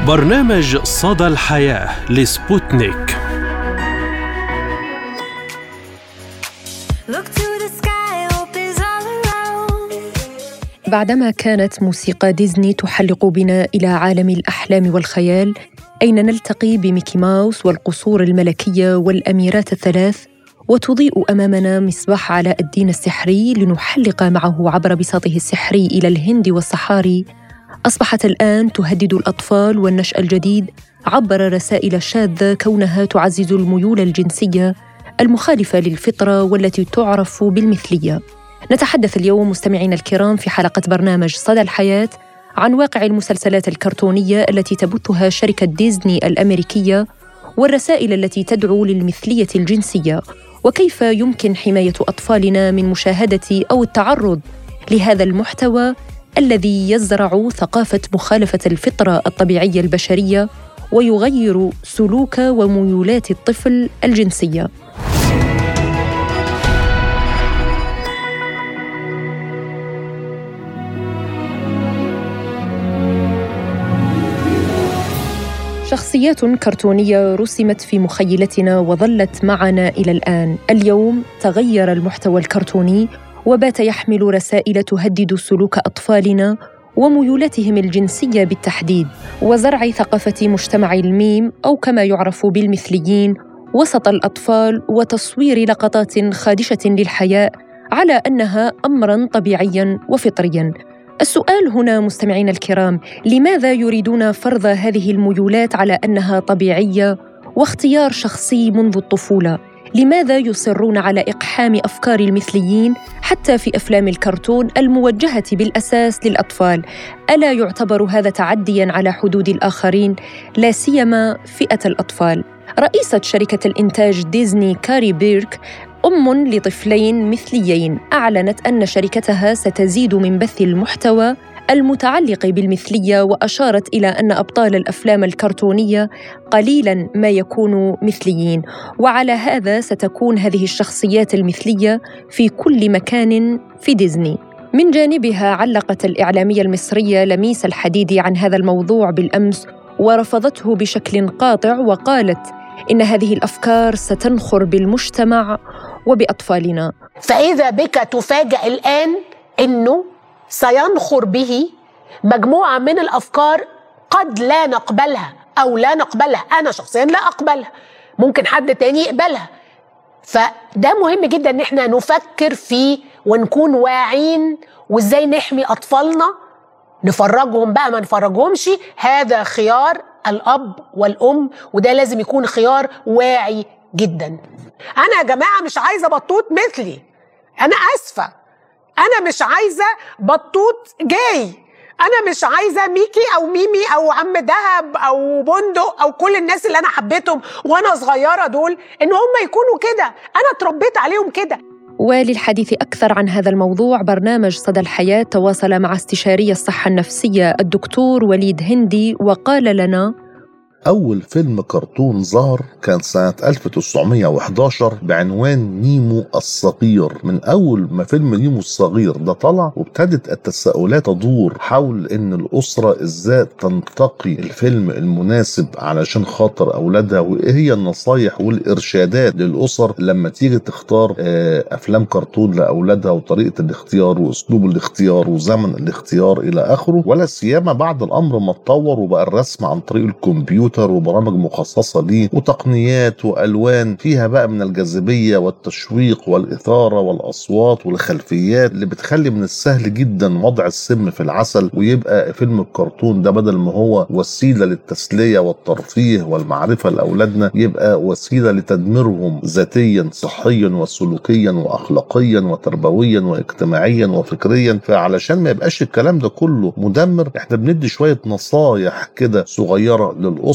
برنامج صدى الحياة لسبوتنيك بعدما كانت موسيقى ديزني تحلق بنا إلى عالم الأحلام والخيال أين نلتقي بميكي ماوس والقصور الملكية والأميرات الثلاث وتضيء أمامنا مصباح علاء الدين السحري لنحلق معه عبر بساطه السحري إلى الهند والصحاري أصبحت الآن تهدد الأطفال والنشأ الجديد عبر رسائل شاذة كونها تعزز الميول الجنسية المخالفة للفطرة والتي تعرف بالمثلية نتحدث اليوم مستمعينا الكرام في حلقة برنامج صدى الحياة عن واقع المسلسلات الكرتونية التي تبثها شركة ديزني الأمريكية والرسائل التي تدعو للمثلية الجنسية وكيف يمكن حماية أطفالنا من مشاهدة أو التعرض لهذا المحتوى الذي يزرع ثقافة مخالفة الفطرة الطبيعية البشرية ويغير سلوك وميولات الطفل الجنسيه شخصيات كرتونيه رسمت في مخيلتنا وظلت معنا الى الان اليوم تغير المحتوى الكرتوني وبات يحمل رسائل تهدد سلوك اطفالنا وميولاتهم الجنسيه بالتحديد وزرع ثقافه مجتمع الميم او كما يعرف بالمثليين وسط الاطفال وتصوير لقطات خادشه للحياء على انها امرا طبيعيا وفطريا السؤال هنا مستمعينا الكرام لماذا يريدون فرض هذه الميولات على انها طبيعيه واختيار شخصي منذ الطفوله لماذا يصرون على اقحام افكار المثليين حتى في افلام الكرتون الموجهه بالاساس للاطفال الا يعتبر هذا تعديا على حدود الاخرين لا سيما فئه الاطفال رئيسه شركه الانتاج ديزني كاري بيرك أم لطفلين مثليين أعلنت أن شركتها ستزيد من بث المحتوى المتعلق بالمثلية وأشارت إلى أن أبطال الأفلام الكرتونية قليلاً ما يكونوا مثليين وعلى هذا ستكون هذه الشخصيات المثلية في كل مكان في ديزني من جانبها علقت الإعلامية المصرية لميس الحديدي عن هذا الموضوع بالأمس ورفضته بشكل قاطع وقالت إن هذه الأفكار ستنخر بالمجتمع وبأطفالنا فإذا بك تفاجأ الآن أنه سينخر به مجموعة من الأفكار قد لا نقبلها أو لا نقبلها أنا شخصيا لا أقبلها ممكن حد تاني يقبلها فده مهم جدا ان احنا نفكر فيه ونكون واعين وازاي نحمي اطفالنا نفرجهم بقى ما نفرجهمش هذا خيار الاب والام وده لازم يكون خيار واعي جدا انا يا جماعه مش عايزه بطوط مثلي انا اسفه انا مش عايزه بطوط جاي انا مش عايزه ميكي او ميمي او عم دهب او بندق او كل الناس اللي انا حبيتهم وانا صغيره دول ان هم يكونوا كده انا اتربيت عليهم كده وللحديث أكثر عن هذا الموضوع برنامج صدى الحياة تواصل مع استشاري الصحة النفسية الدكتور وليد هندي وقال لنا أول فيلم كرتون ظهر كان سنة 1911 بعنوان نيمو الصغير من أول ما فيلم نيمو الصغير ده طلع وابتدت التساؤلات تدور حول إن الأسرة إزاي تنتقي الفيلم المناسب علشان خاطر أولادها وإيه هي النصايح والإرشادات للأسر لما تيجي تختار آه، أفلام كرتون لأولادها وطريقة الاختيار وأسلوب الاختيار وزمن الاختيار إلى آخره ولا سيما بعد الأمر ما اتطور وبقى الرسم عن طريق الكمبيوتر كمبيوتر وبرامج مخصصة ليه وتقنيات وألوان فيها بقى من الجاذبية والتشويق والإثارة والأصوات والخلفيات اللي بتخلي من السهل جدا وضع السم في العسل ويبقى فيلم الكرتون ده بدل ما هو وسيلة للتسلية والترفيه والمعرفة لأولادنا يبقى وسيلة لتدميرهم ذاتيا صحيا وسلوكيا وأخلاقيا وتربويا واجتماعيا وفكريا فعلشان ما يبقاش الكلام ده كله مدمر احنا بندي شوية نصايح كده صغيرة للأسرة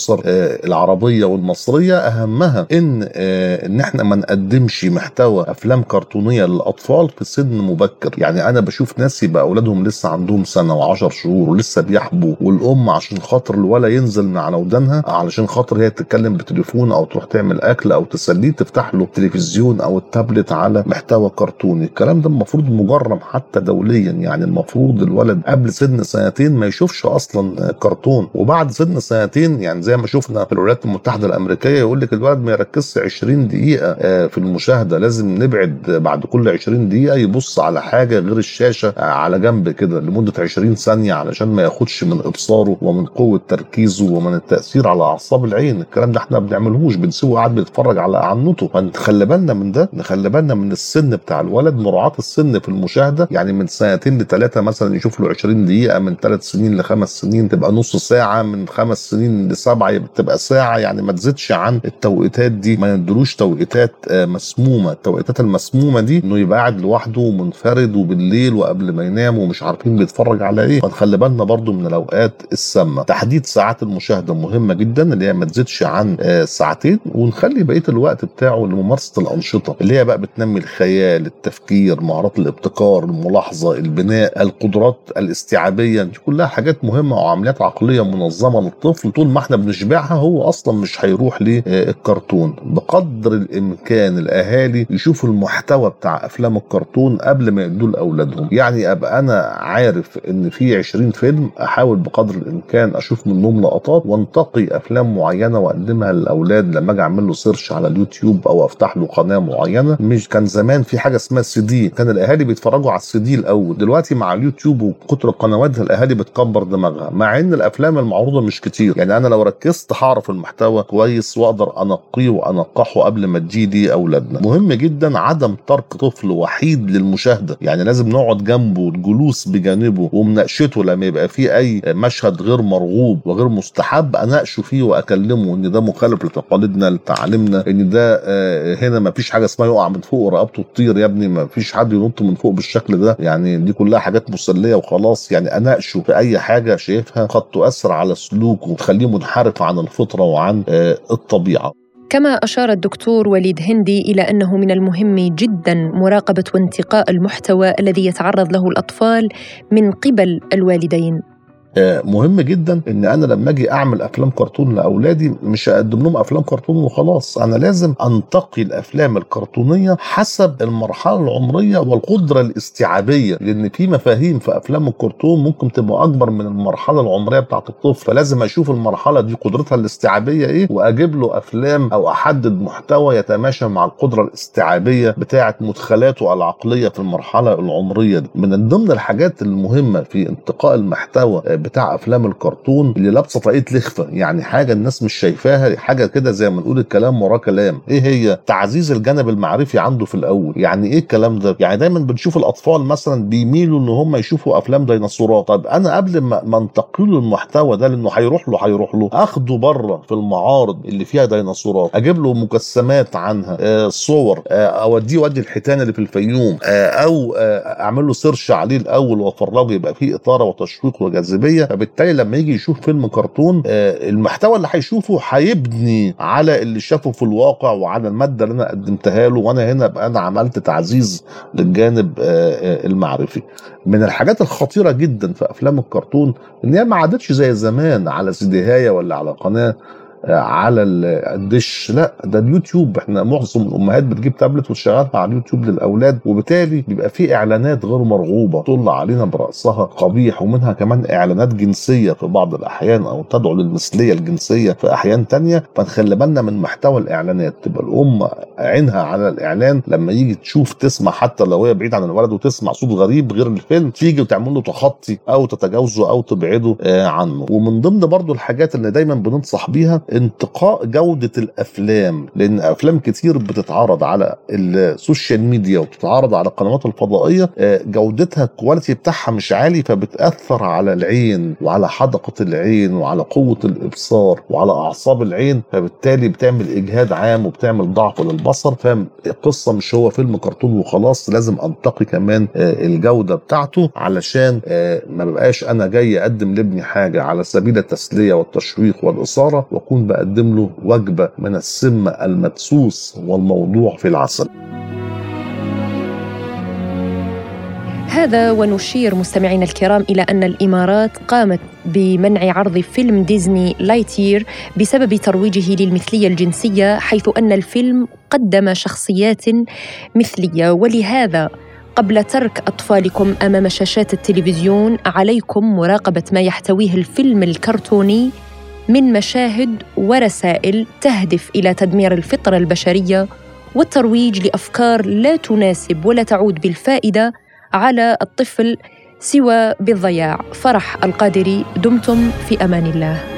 الاسر آه، العربيه والمصريه اهمها ان آه، ان احنا ما نقدمش محتوى افلام كرتونيه للاطفال في سن مبكر يعني انا بشوف ناس يبقى اولادهم لسه عندهم سنه وعشر شهور ولسه بيحبوا والام عشان خاطر الولا ينزل من على ودانها علشان خاطر هي تتكلم بتليفون او تروح تعمل اكل او تسليه تفتح له التلفزيون او التابلت على محتوى كرتوني الكلام ده المفروض مجرم حتى دوليا يعني المفروض الولد قبل سن سنتين ما يشوفش اصلا كرتون وبعد سن سنتين يعني زي ما شفنا في الولايات المتحده الامريكيه يقول لك الولد ما يركزش 20 دقيقه آه، في المشاهده لازم نبعد بعد كل 20 دقيقه يبص على حاجه غير الشاشه آه، على جنب كده لمده 20 ثانيه علشان ما ياخدش من ابصاره ومن قوه تركيزه ومن التاثير على اعصاب العين الكلام ده احنا ما بنعملهوش بنسيبه قاعد بيتفرج على عنته فنخلي بالنا من ده نخلي بالنا من السن بتاع الولد مراعاه السن في المشاهده يعني من سنتين لثلاثه مثلا يشوف له 20 دقيقه من ثلاث سنين لخمس سنين تبقى نص ساعه من خمس سنين لسبعه تبقى ساعه يعني ما تزيدش عن التوقيتات دي ما ندلوش توقيتات آه، مسمومه التوقيتات المسمومه دي انه يبقى قاعد لوحده ومنفرد وبالليل وقبل ما ينام ومش عارفين بيتفرج على ايه فنخلي بالنا برضو من الاوقات السامه تحديد ساعات المشاهده مهمه جدا اللي هي ما تزيدش عن آه، ساعتين ونخلي بقيه الوقت بتاعه لممارسه الانشطه اللي هي بقى بتنمي الخيال التفكير مهارات الابتكار الملاحظه البناء القدرات الاستيعابيه دي كلها حاجات مهمه وعمليات عقليه منظمه للطفل طول ما احنا بنشبعها هو اصلا مش هيروح للكرتون بقدر الامكان الاهالي يشوفوا المحتوى بتاع افلام الكرتون قبل ما يدوا لاولادهم يعني ابقى انا عارف ان في 20 فيلم احاول بقدر الامكان اشوف منهم لقطات وانتقي افلام معينه واقدمها للاولاد لما اجي اعمل له سيرش على اليوتيوب او افتح له قناه معينه مش كان زمان في حاجه اسمها سي دي كان الاهالي بيتفرجوا على السي دي الاول دلوقتي مع اليوتيوب وكتر القنوات الاهالي بتكبر دماغها مع ان الافلام المعروضه مش كتير يعني انا لو ركزت هعرف المحتوى كويس واقدر انقيه وانقحه قبل ما تجيلي اولادنا مهم جدا عدم ترك طفل وحيد للمشاهده يعني لازم نقعد جنبه الجلوس بجانبه ومناقشته لما يبقى في اي مشهد غير مرغوب وغير مستحب اناقشه فيه واكلمه ان ده مخالف لتقاليدنا لتعاليمنا ان ده آه، هنا ما فيش حاجه اسمها يقع من فوق ورقبته تطير يا ابني ما فيش حد ينط من فوق بالشكل ده يعني دي كلها حاجات مسليه وخلاص يعني اناقشه في اي حاجه شايفها قد تؤثر على سلوكه وتخليه منحرف عن الفطره وعن آه، الطبيعه كما أشار الدكتور وليد هندي إلى أنه من المهم جدا مراقبة وانتقاء المحتوى الذي يتعرض له الأطفال من قبل الوالدين آه، مهم جدا ان انا لما اجي اعمل افلام كرتون لاولادي مش هقدم لهم افلام كرتون وخلاص انا لازم انتقي الافلام الكرتونيه حسب المرحله العمريه والقدره الاستيعابيه لان في مفاهيم في افلام الكرتون ممكن تبقى اكبر من المرحله العمريه بتاعت الطفل فلازم اشوف المرحله دي قدرتها الاستيعابيه ايه واجيب له افلام او احدد محتوى يتماشى مع القدره الاستيعابيه بتاعه مدخلاته العقليه في المرحله العمريه دي من ضمن الحاجات المهمه في انتقاء المحتوى بتاع افلام الكرتون اللي لابسه طاقيه لخفه يعني حاجه الناس مش شايفاها حاجه كده زي ما نقول الكلام وراه كلام ايه هي تعزيز الجانب المعرفي عنده في الاول يعني ايه الكلام ده يعني دايما بنشوف الاطفال مثلا بيميلوا ان هم يشوفوا افلام ديناصورات طب انا قبل ما ما انتقل له المحتوى ده لانه هيروح له هيروح له اخده بره في المعارض اللي فيها ديناصورات اجيب له مجسمات عنها آه صور آه اوديه اودي الحيتان اللي في الفيوم آه او آه اعمل له سيرش عليه الاول وافرجه يبقى فيه اثاره وتشويق وجاذبيه فبالتالي لما يجي يشوف فيلم كرتون آه المحتوى اللي هيشوفه هيبني على اللي شافه في الواقع وعلى الماده اللي انا قدمتها له وانا هنا ابقى انا عملت تعزيز للجانب آه المعرفي من الحاجات الخطيره جدا في افلام الكرتون ان هي ما عادتش زي زمان على سيديهايه ولا على قناه على الدش لا ده اليوتيوب احنا معظم الامهات بتجيب تابلت وتشغلها على اليوتيوب للاولاد وبالتالي بيبقى في اعلانات غير مرغوبه تطل علينا براسها قبيح ومنها كمان اعلانات جنسيه في بعض الاحيان او تدعو للمثليه الجنسيه في احيان تانية فنخلي بالنا من محتوى الاعلانات تبقى الام عينها على الاعلان لما يجي تشوف تسمع حتى لو هي بعيد عن الولد وتسمع صوت غريب غير الفيلم تيجي وتعمل له تخطي او تتجاوزه او تبعده عنه ومن ضمن برضو الحاجات اللي دايما بننصح بيها انتقاء جوده الافلام لان افلام كتير بتتعرض على السوشيال ميديا وتتعرض على القنوات الفضائيه آه، جودتها الكواليتي بتاعها مش عالي فبتاثر على العين وعلى حدقه العين وعلى قوه الابصار وعلى اعصاب العين فبالتالي بتعمل اجهاد عام وبتعمل ضعف للبصر فالقصه مش هو فيلم كرتون وخلاص لازم انتقي كمان آه، الجوده بتاعته علشان آه، ما ببقاش انا جاي اقدم لابني حاجه على سبيل التسليه والتشويق والاثاره واكون بقدم له وجبه من السم المدسوس والموضوع في العسل هذا ونشير مستمعينا الكرام إلى أن الإمارات قامت بمنع عرض فيلم ديزني لايتير بسبب ترويجه للمثلية الجنسية حيث أن الفيلم قدم شخصيات مثلية ولهذا قبل ترك أطفالكم أمام شاشات التلفزيون عليكم مراقبة ما يحتويه الفيلم الكرتوني من مشاهد ورسائل تهدف إلى تدمير الفطرة البشرية والترويج لأفكار لا تناسب ولا تعود بالفائدة على الطفل سوى بالضياع فرح القادري دمتم في امان الله